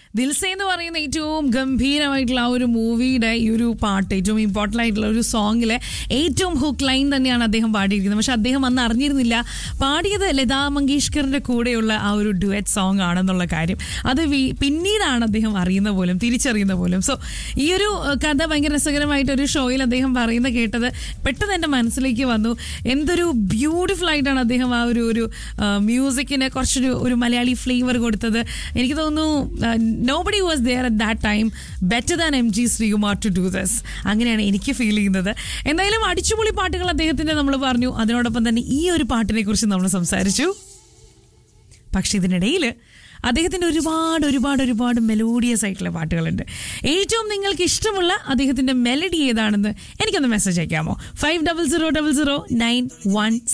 ദിൽസെ എന്ന് പറയുന്ന ഏറ്റവും ഗംഭീരമായിട്ടുള്ള ആ ഒരു മൂവിയുടെ ഈ ഒരു പാട്ട് ഏറ്റവും ഇമ്പോർട്ടൻ്റ് ആയിട്ടുള്ള ഒരു സോങ്ങിലെ ഏറ്റവും ഹുക്ക് ലൈൻ തന്നെയാണ് അദ്ദേഹം പാടിയിരിക്കുന്നത് പക്ഷെ അദ്ദേഹം അന്ന് അറിഞ്ഞിരുന്നില്ല പാടിയത് ലതാ മങ്കേഷ്കറിന്റെ കൂടെയുള്ള ആ ഒരു ഡുവറ്റ് സോങ് ആണെന്നുള്ള കാര്യം അത് വി- പിന്നീടാണ് അദ്ദേഹം അറിയുന്ന പോലും തിരിച്ചറിയുന്ന പോലും സോ ഈ ഒരു ഏഹ്, കഥ ഭയങ്കര രസകരമായിട്ട് ഒരു ഷോയിൽ അദ്ദേഹം പറയുന്ന കേട്ടത് പെട്ടെന്ന് എൻ്റെ മനസ്സിലേക്ക് വന്നു എന്തൊരു ബ്യൂട്ടിഫുൾ ആയിട്ടാണ് അദ്ദേഹം ആ ഒരു ഒരു മ്യൂസിക്കിന് കുറച്ചൊരു ഒരു മലയാളി ഫ്ലേവർ കൊടുത്തത് എനിക്ക് തോന്നുന്നു nobody was there at that time better than M G Sreekumar to do this അങ്ങനെയാണ് എനിക്ക് ഫീൽ ചെയ്യുന്നത് എന്തായാലും അടിച്ചുപൊളി പാട്ടുകൾ അദ്ദേഹത്തിന്റെ നമ്മൾ പറഞ്ഞു അതിനോടൊപ്പം തന്നെ ഈ ഒരു പാട്ടിനെ കുറിച്ച് നമ്മൾ സംസാരിച്ചു പക്ഷെ ഇതിനിടയിൽ അദ്ദേഹത്തിൻ്റെ ഒരുപാട് ഒരുപാട് ഒരുപാട് മെലോഡിയസ് ആയിട്ടുള്ള പാട്ടുകളുണ്ട് ഏറ്റവും നിങ്ങൾക്ക് ഇഷ്ടമുള്ള അദ്ദേഹത്തിൻ്റെ മെലഡി ഏതാണെന്ന് എനിക്കൊന്ന് മെസ്സേജ് അയക്കാമോ five double zero double zero nine one